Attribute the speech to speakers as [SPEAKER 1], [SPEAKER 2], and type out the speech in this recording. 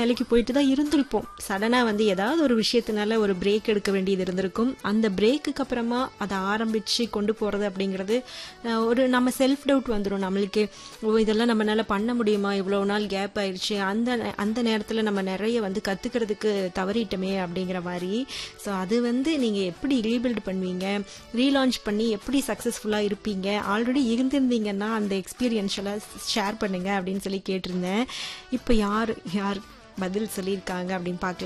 [SPEAKER 1] வேலைக்கு போயிட்டு தான் இருந்திருப்போம் சடனாக வந்து ஏதாவது ஒரு விஷயத்தினால ஒரு பிரேக் எடுக்க வேண்டியது இருந்திருக்கும் அந்த பிரேக்குக்கு அப்புறமா அதை ஆரம்பித்து கொண்டு போகிறது அப்படிங்கிறது அஹ், ஒரு நம்ம செல்ஃப் டவுட் வந்துடும் நம்மளுக்கு ஓ இதெல்லாம் நம்மளால பண்ண முடியுமா இவ்வளோ நாள் கேப் ஆயிடுச்சு அந்த நே- அந்த நேரத்தில் நம்ம நிறைய வந்து கற்றுக்கிறதுக்கு தவறிட்டோமே அப்படிங்கிற மாதிரி ஸோ அது வந்து நீங்கள் எப்படி ரீபில்ட் பண்ணுவீங்க ரீலான்ச் பண்ணி எப்படி சக்ஸஸ்ஃபுல்லாக இருப்பீங்க ஆல்ரெடி இருந்திருந்தீங்கன்னா அந்த எக்ஸ்பீரியன்ஸ் எல்லாம் ஷேர் பண்ணுங்க அப்படின்னு சொல்லி கேட்டிருந்தேன் இப்போ யார் யார் பதில் சொல்லியிருக்காங்க அப்படின்னு பார்க்கலாம்